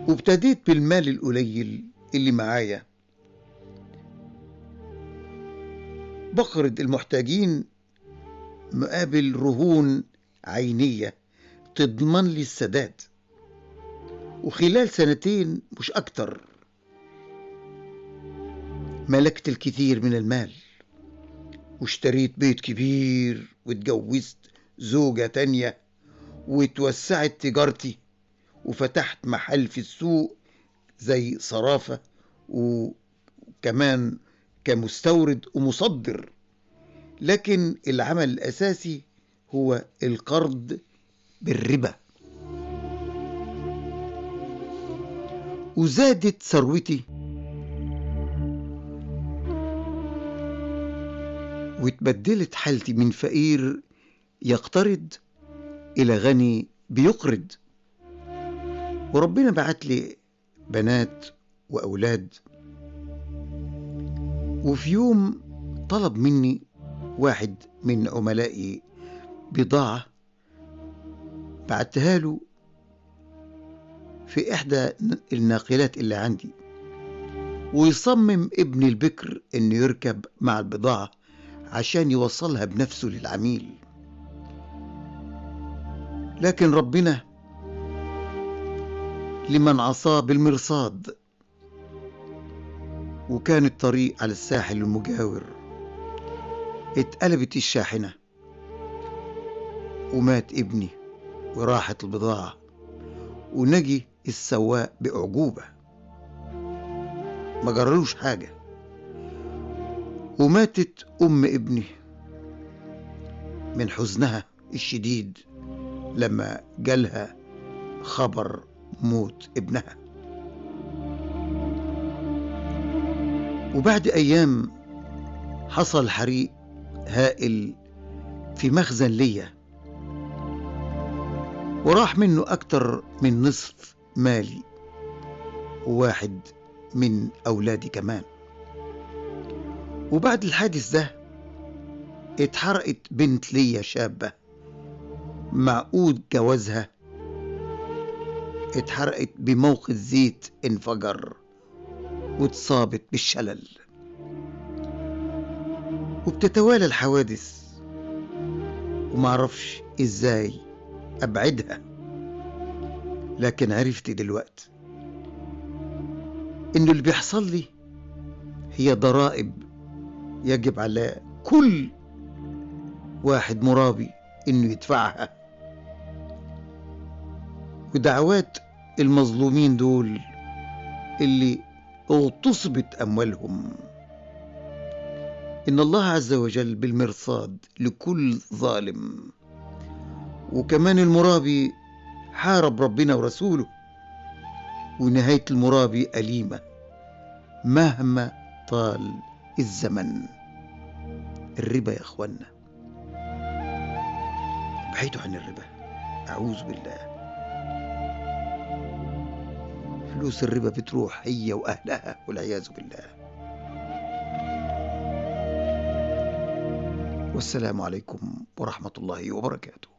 وابتديت بالمال القليل اللي معايا بقرض المحتاجين مقابل رهون عينية تضمن لي السداد وخلال سنتين مش أكتر ملكت الكثير من المال واشتريت بيت كبير واتجوزت زوجة تانية وتوسعت تجارتي وفتحت محل في السوق زي صرافة وكمان كمستورد ومصدر لكن العمل الأساسي هو القرض بالربا وزادت ثروتي واتبدلت حالتي من فقير يقترض إلى غني بيقرض وربنا بعت لي بنات وأولاد وفي يوم طلب مني واحد من عملائي بضاعة بعتها له في إحدى الناقلات اللي عندي ويصمم ابن البكر إنه يركب مع البضاعة عشان يوصلها بنفسه للعميل لكن ربنا لمن عصاه بالمرصاد وكان الطريق على الساحل المجاور اتقلبت الشاحنة ومات ابني وراحت البضاعة ونجي السواق بأعجوبة ما جرالوش حاجة وماتت أم ابني من حزنها الشديد لما جالها خبر موت ابنها وبعد أيام حصل حريق هائل في مخزن ليا وراح منه أكتر من نصف مالي وواحد من أولادي كمان وبعد الحادث ده اتحرقت بنت ليا شابة معقود جوازها اتحرقت بموقد زيت انفجر واتصابت بالشلل وبتتوالى الحوادث ومعرفش ازاي ابعدها لكن عرفت دلوقتي انه اللي بيحصل لي هي ضرائب يجب على كل واحد مرابي انه يدفعها ودعوات المظلومين دول اللي اغتصبت اموالهم ان الله عز وجل بالمرصاد لكل ظالم وكمان المرابي حارب ربنا ورسوله ونهايه المرابي اليمه مهما طال الزمن الربا يا اخوانا ابعدوا عن الربا اعوذ بالله فلوس الربا بتروح هي واهلها والعياذ بالله والسلام عليكم ورحمه الله وبركاته